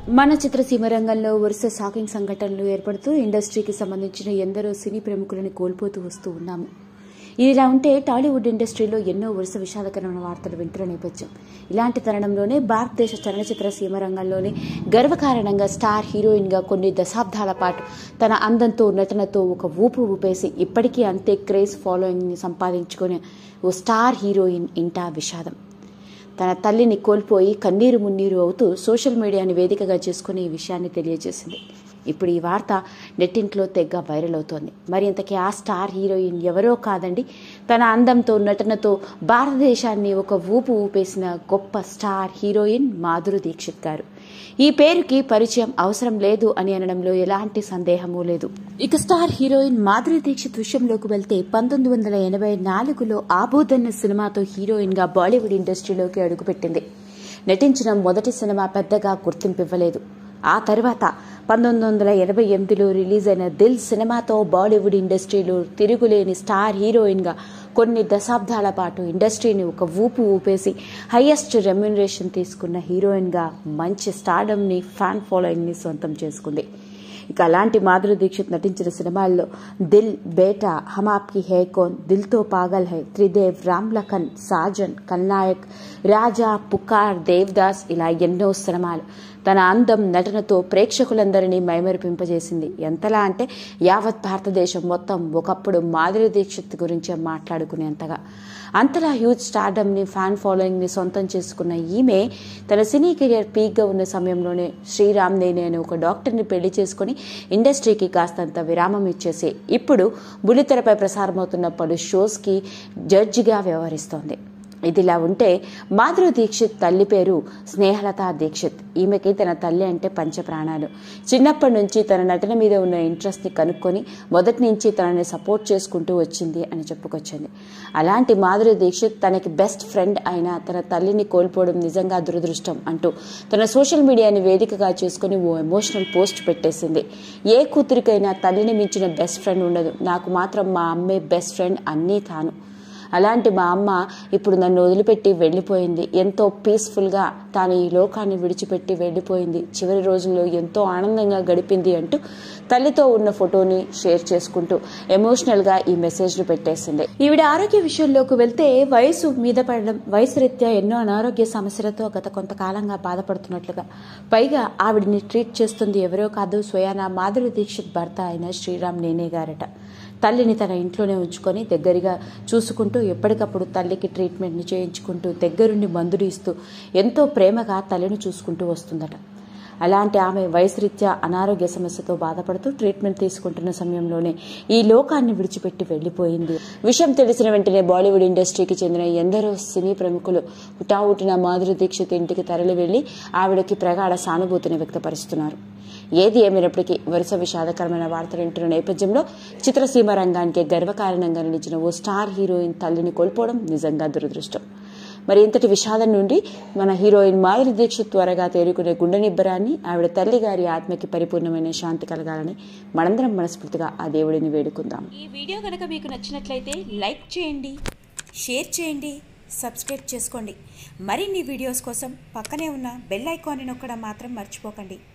మన చిత్రసీమ రంగంలో వరుస షాకింగ్ సంఘటనలు ఏర్పడుతూ ఇండస్ట్రీకి సంబంధించిన ఎందరో సినీ ప్రముఖులను కోల్పోతూ వస్తూ ఉన్నాము ఇదిలా ఉంటే టాలీవుడ్ ఇండస్ట్రీలో ఎన్నో వరుస విషాదకరమైన వార్తలు వింటున్న నేపథ్యం ఇలాంటి తరుణంలోనే భారతదేశ చలనచిత్ర సీమ రంగంలోనే గర్వకారణంగా స్టార్ హీరోయిన్గా కొన్ని దశాబ్దాల పాటు తన అందంతో నటనతో ఒక ఊపు ఊపేసి ఇప్పటికీ అంతే క్రేజ్ ఫాలోయింగ్ని సంపాదించుకునే ఓ స్టార్ హీరోయిన్ ఇంటా విషాదం తన తల్లిని కోల్పోయి కన్నీరు మున్నీరు అవుతూ సోషల్ మీడియాని వేదికగా చేసుకుని ఈ విషయాన్ని తెలియజేసింది ఇప్పుడు ఈ వార్త నెట్టింట్లో తెగ వైరల్ అవుతోంది మరి ఇంతకీ ఆ స్టార్ హీరోయిన్ ఎవరో కాదండి తన అందంతో నటనతో భారతదేశాన్ని ఒక ఊపు ఊపేసిన గొప్ప స్టార్ హీరోయిన్ మాధురి దీక్షిత్ గారు ఈ పేరుకి పరిచయం అవసరం లేదు అని అనడంలో ఎలాంటి సందేహమూ లేదు ఇక స్టార్ హీరోయిన్ మాధురి దీక్షిత్ విషయంలోకి వెళ్తే పంతొమ్మిది వందల ఎనభై నాలుగులో ఆబోధన్న సినిమాతో హీరోయిన్ గా బాలీవుడ్ ఇండస్ట్రీలోకి అడుగుపెట్టింది నటించిన మొదటి సినిమా పెద్దగా గుర్తింపివ్వలేదు ఆ తర్వాత పంతొమ్మిది వందల ఎనభై ఎనిమిదిలో రిలీజ్ అయిన దిల్ సినిమాతో బాలీవుడ్ ఇండస్ట్రీలో తిరుగులేని స్టార్ హీరోయిన్గా కొన్ని దశాబ్దాల పాటు ఇండస్ట్రీని ఒక ఊపు ఊపేసి హయ్యెస్ట్ రెమ్యునరేషన్ తీసుకున్న హీరోయిన్గా మంచి స్టార్డమ్ని ఫ్యాన్ ఫాలోయింగ్ని సొంతం చేసుకుంది ఇక అలాంటి మాధురి దీక్షిత్ నటించిన సినిమాల్లో దిల్ బేటా హమ్ ఆప్కి హే కోన్ దిల్తో పాగల్ హై త్రిదేవ్ రామ్ లఖన్ సాజన్ కల్నాయక్ రాజా పుకార్ దేవ్దాస్ ఇలా ఎన్నో సినిమాలు తన అందం నటనతో ప్రేక్షకులందరినీ మైమరిపింపజేసింది ఎంతలా అంటే యావత్ భారతదేశం మొత్తం ఒకప్పుడు మాధురి దీక్షిత్ గురించే మాట్లాడుకునేంతగా అంతలా హ్యూజ్ స్టార్డమ్ని ఫ్యాన్ ఫాలోయింగ్ని సొంతం చేసుకున్న ఈమె తన సినీ కెరియర్ పీక్గా ఉన్న సమయంలోనే శ్రీరామ్ నేనే అనే ఒక డాక్టర్ని పెళ్లి చేసుకుని ఇండస్ట్రీకి కాస్తంత విరామం ఇచ్చేసి ఇప్పుడు బుల్లితెరపై ప్రసారమవుతున్న పలు షోస్కి జడ్జిగా వ్యవహరిస్తోంది ఇదిలా ఉంటే మాధురి దీక్షిత్ తల్లి పేరు స్నేహలత దీక్షిత్ ఈమెకి తన తల్లి అంటే పంచప్రాణాలు చిన్నప్పటి నుంచి తన నటన మీద ఉన్న ఇంట్రెస్ట్ని కనుక్కొని మొదటి నుంచి తనని సపోర్ట్ చేసుకుంటూ వచ్చింది అని చెప్పుకొచ్చింది అలాంటి మాధురి దీక్షిత్ తనకి బెస్ట్ ఫ్రెండ్ అయిన తన తల్లిని కోల్పోవడం నిజంగా దురదృష్టం అంటూ తన సోషల్ మీడియాని వేదికగా చేసుకుని ఓ ఎమోషనల్ పోస్ట్ పెట్టేసింది ఏ కూతురికైనా తల్లిని మించిన బెస్ట్ ఫ్రెండ్ ఉండదు నాకు మాత్రం మా అమ్మే బెస్ట్ ఫ్రెండ్ అన్నీ తాను అలాంటి మా అమ్మ ఇప్పుడు నన్ను వదిలిపెట్టి వెళ్ళిపోయింది ఎంతో పీస్ఫుల్గా తాను ఈ లోకాన్ని విడిచిపెట్టి వెళ్ళిపోయింది చివరి రోజుల్లో ఎంతో ఆనందంగా గడిపింది అంటూ తల్లితో ఉన్న ఫోటోని షేర్ చేసుకుంటూ ఎమోషనల్గా ఈ మెసేజ్ను పెట్టేసింది ఈవిడ ఆరోగ్య విషయంలోకి వెళ్తే వయసు మీద పడడం వయసు రీత్యా ఎన్నో అనారోగ్య సమస్యలతో గత కొంతకాలంగా బాధపడుతున్నట్లుగా పైగా ఆవిడని ట్రీట్ చేస్తుంది ఎవరో కాదు స్వయాన మాధురి దీక్షిత్ భర్త అయిన శ్రీరామ్ నేనే గారట తల్లిని తన ఇంట్లోనే ఉంచుకొని దగ్గరగా చూసుకుంటూ ఎప్పటికప్పుడు తల్లికి ట్రీట్మెంట్ని చేయించుకుంటూ దగ్గరుండి మందులు ఇస్తూ ఎంతో ప్రేమగా తల్లిని చూసుకుంటూ వస్తుందట అలాంటి ఆమె వయసురీత్యా అనారోగ్య సమస్యతో బాధపడుతూ ట్రీట్మెంట్ తీసుకుంటున్న సమయంలోనే ఈ లోకాన్ని విడిచిపెట్టి వెళ్లిపోయింది విషయం తెలిసిన వెంటనే బాలీవుడ్ ఇండస్ట్రీకి చెందిన ఎందరో సినీ ప్రముఖులు హుటాహుటిన మాధురి దీక్షిత్ ఇంటికి తరలి వెళ్లి ఆవిడకి ప్రగాఢ సానుభూతిని వ్యక్తపరుస్తున్నారు ఏది ఏమైనప్పటికీ వరుస విషాదకరమైన వార్తలు వింటున్న నేపథ్యంలో చిత్రసీమ రంగానికి గర్వకారణంగా నిలిచిన ఓ స్టార్ హీరోయిన్ తల్లిని కోల్పోవడం నిజంగా దురదృష్టం మరి ఇంతటి విషాదం నుండి మన హీరోయిన్ మాధురి దీక్షిత్ త్వరగా తేరుకునే గుండె నిబ్బరాన్ని ఆవిడ తల్లి గారి ఆత్మకి పరిపూర్ణమైన శాంతి కలగాలని మనందరం మనస్ఫూర్తిగా ఆ దేవుడిని వేడుకుందాం ఈ వీడియో కనుక మీకు నచ్చినట్లయితే లైక్ చేయండి షేర్ చేయండి సబ్స్క్రైబ్ చేసుకోండి మరిన్ని వీడియోస్ కోసం పక్కనే ఉన్న బెల్ ఐకాన్ని నొక్కడం మాత్రం మర్చిపోకండి